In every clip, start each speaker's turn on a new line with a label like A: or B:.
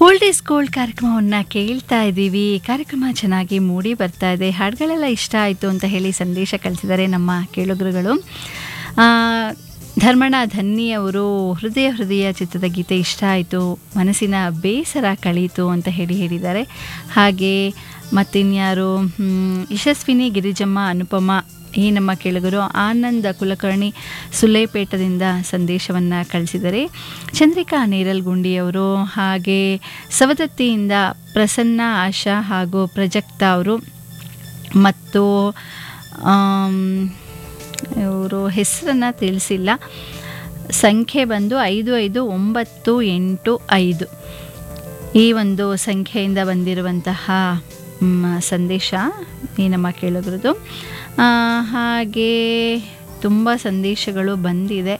A: old is gold ಕಾರ್ಯಕ್ರಮವನ್ನು ಕೇಳ್ತಾ ಇದ್ದೀವಿ ಕಾರ್ಯಕ್ರಮ ಚೆನ್ನಾಗಿ ಮೂಡಿ ಬರ್ತಾ ಇದೆ ಹಾಡುಗಳೆಲ್ಲ ಇಷ್ಟ ಆಯಿತು ಅಂತ ಹೇಳಿ ಸಂದೇಶ ಕಳಿಸಿದ್ದಾರೆ ನಮ್ಮ ಕೇಳುಗರುಗಳು ಆ, ಧರ್ಮಣ್ಣ ಧನ್ನಿ ಅವರು ಹೃದಯ ಹೃದಯ ಚಿತ್ರದ ಗೀತೆ ಇಷ್ಟ ಆಯಿತು ಮನಸ್ಸಿನ ಬೇಸರ ಕಳೀತು ಅಂತ ಹೇಳಿ ಹೇಳಿದ್ದಾರೆ ಹಾಗೆ ಮತ್ತಿನ್ಯಾರು ಹ್ಮ್, ಯಶಸ್ವಿನಿ ಗಿರಿಜಮ್ಮ ಅನುಪಮ ಈ ನಮ್ಮ ಕೇಳುಗರು ಆನಂದ ಕುಲಕರ್ಣಿ ಸುಲೇಪೇಟದಿಂದ ಸಂದೇಶವನ್ನು ಕಳಿಸಿದರೆ ಚಂದ್ರಿಕಾ ನೇರಲ್ಗುಂಡಿಯವರು ಹಾಗೆ ಸವದತ್ತಿಯಿಂದ ಪ್ರಸನ್ನ ಆಶಾ ಹಾಗೂ ಪ್ರಜಕ್ತ ಅವರು ಮತ್ತು ಇವರು ಹೆಸರನ್ನು ತಿಳಿಸಿಲ್ಲ ಸಂಖ್ಯೆ ಬಂದು ಐದು ಐದು ಒಂಬತ್ತು ಎಂಟು ಐದು ಈ ಒಂದು ಸಂಖ್ಯೆಯಿಂದ ಬಂದಿರುವಂತಹ ಮ್, ಸಂದೇಶ ಈ ನಮ್ಮ ಕೇಳುಗರದು ಆ, ಹಾಗೆ ತುಂಬ ಸಂದೇಶಗಳು ಬಂದಿದೆ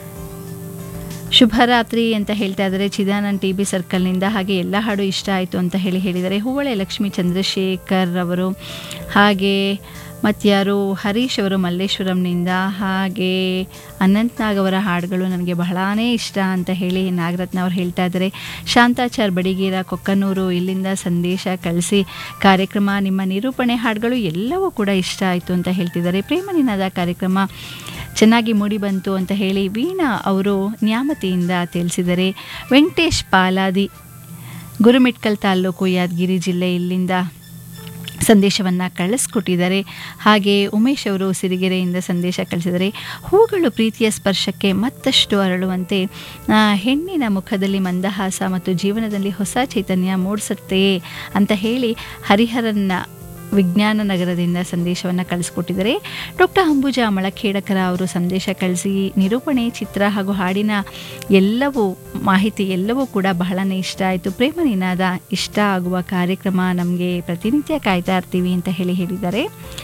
A: ಶುಭರಾತ್ರಿ ಅಂತ ಹೇಳ್ತಾ ಇದ್ದಾರೆ ಚಿದಾನಂದ್ ಟಿ ಬಿ ಸರ್ಕಲ್ನಿಂದ ಹಾಗೆ ಎಲ್ಲ ಹಾಡು ಇಷ್ಟ ಆಯಿತು ಅಂತ ಹೇಳಿ ಹೇಳಿದ್ದಾರೆ ಹೂವಳೆ ಲಕ್ಷ್ಮೀ ಚಂದ್ರಶೇಖರ್ ಅವರು ಹಾಗೆ ಮತ್ಯಾರು ಹರೀಶ್ ಅವರು ಮಲ್ಲೇಶ್ವರಂನಿಂದ ಹಾಗೆ ಅನಂತ್ನಾಗ್ ಅವರ ಹಾಡುಗಳು ನನಗೆ ಬಹಳಾನೇ ಇಷ್ಟ ಅಂತ ಹೇಳಿ ನಾಗರತ್ನ ಅವ್ರು ಹೇಳ್ತಾ ಇದ್ದಾರೆ ಶಾಂತಾಚಾರ್ ಬಡಿಗೇರ ಕೊಕ್ಕನೂರು ಇಲ್ಲಿಂದ ಸಂದೇಶ ಕಳಿಸಿ ಕಾರ್ಯಕ್ರಮ ನಿಮ್ಮ ನಿರೂಪಣೆ ಹಾಡುಗಳು ಎಲ್ಲವೂ ಕೂಡ ಇಷ್ಟ ಆಯಿತು ಅಂತ ಹೇಳ್ತಿದ್ದಾರೆ ಪ್ರೇಮ ನಿನಾದ ಕಾರ್ಯಕ್ರಮ ಚೆನ್ನಾಗಿ ಮೂಡಿ ಬಂತು ಅಂತ ಹೇಳಿ ವೀಣಾ ಅವರು ನ್ಯಾಮತಿಯಿಂದ ತಿಳಿಸಿದರೆ ವೆಂಕಟೇಶ್ ಪಾಲಾದಿ ಗುರುಮಿಟ್ಕಲ್ ತಾಲ್ಲೂಕು ಯಾದಗಿರಿ ಜಿಲ್ಲೆ ಇಲ್ಲಿಂದ ಸಂದೇಶವನ್ನು ಕಳಿಸ್ಕೊಟ್ಟಿದ್ದಾರೆ ಹಾಗೆ ಉಮೇಶ್ ಅವರು ಸಿರಿಗೆರೆಯಿಂದ ಸಂದೇಶ ಕಳಿಸಿದರೆ ಹೂಗಳು ಪ್ರೀತಿಯ ಸ್ಪರ್ಶಕ್ಕೆ ಮತ್ತಷ್ಟು ಅರಳುವಂತೆ ಆ, ಹೆಣ್ಣಿನ ಮುಖದಲ್ಲಿ ಮಂದಹಾಸ ಮತ್ತು ಜೀವನದಲ್ಲಿ ಹೊಸ ಚೈತನ್ಯ ಮೂಡಿಸುತ್ತೆ ಅಂತ ಹೇಳಿ ಹರಿಹರನ್ನ ವಿಜ್ಞಾನ ನಗರದಿಂದ ಸಂದೇಶವನ್ನು ಕಳಿಸ್ಕೊಟ್ಟಿದ್ದಾರೆ ಡಾಕ್ಟರ್ ಅಂಬುಜಾ ಮಳಖೇಡಕರ ಅವರು ಸಂದೇಶ ಕಳಿಸಿ ನಿರೂಪಣೆ ಚಿತ್ರ ಹಾಗೂ ಹಾಡಿನ ಎಲ್ಲವೂ ಮಾಹಿತಿ ಎಲ್ಲವೂ ಕೂಡ ಬಹಳನೇ ಇಷ್ಟ ಆಯಿತು ಪ್ರೇಮ ನಿನಾದ ಇಷ್ಟ ಆಗುವ ಕಾರ್ಯಕ್ರಮ ನಮಗೆ ಪ್ರತಿನಿತ್ಯ ಕಾಯ್ತಾ ಇರ್ತೀವಿ ಅಂತ ಹೇಳಿ ಹೇಳಿದ್ದಾರೆ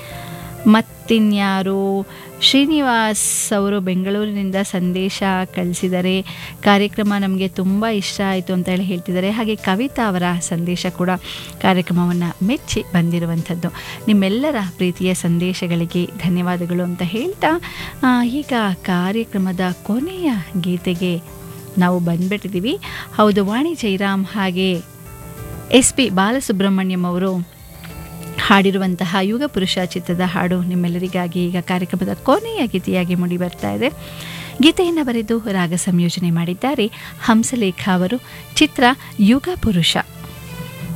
A: ಮತ್ತಿನ್ಯಾರು ಶ್ರೀನಿವಾಸ್ ಅವರು ಬೆಂಗಳೂರಿನಿಂದ ಸಂದೇಶ ಕಳಿಸಿದ್ದಾರೆ ಕಾರ್ಯಕ್ರಮ ನಮಗೆ ತುಂಬ ಇಷ್ಟ ಆಯಿತು ಅಂತ ಹೇಳಿ ಹೇಳ್ತಿದ್ದಾರೆ ಹಾಗೆ ಕವಿತಾ ಅವರ ಸಂದೇಶ ಕೂಡ ಕಾರ್ಯಕ್ರಮವನ್ನು ಮೆಚ್ಚಿ ಬಂದಿರುವಂಥದ್ದು ನಿಮ್ಮೆಲ್ಲರ ಪ್ರೀತಿಯ ಸಂದೇಶಗಳಿಗೆ ಧನ್ಯವಾದಗಳು ಅಂತ ಹೇಳ್ತಾ ಆ, ಈಗ ಕಾರ್ಯಕ್ರಮದ ಕೊನೆಯ ಗೀತೆಗೆ ನಾವು ಬಂದ್ಬಿಟ್ಟಿದ್ದೀವಿ ಹೌದು ವಾಣಿ ಜೈರಾಮ್ ಹಾಗೆ ಎಸ್ ಪಿ ಬಾಲಸುಬ್ರಹ್ಮಣ್ಯಂ ಅವರು ಹಾಡಿರುವಂತಹ ಯುಗ ಪುರುಷ ಚಿತ್ರದ ಹಾಡು ನಿಮ್ಮೆಲ್ಲರಿಗಾಗಿ ಈಗ ಕಾರ್ಯಕ್ರಮದ ಕೊನೆಯ ಗೀತೆಯಾಗಿ ಮೂಡಿ ಬರ್ತಾ ಇದೆ ಗೀತೆಯನ್ನು ಬರೆದು ರಾಗ ಸಂಯೋಜನೆ ಮಾಡಿದ್ದಾರೆ ಹಂಸಲೇಖ ಅವರು ಚಿತ್ರ ಯುಗ ಪುರುಷ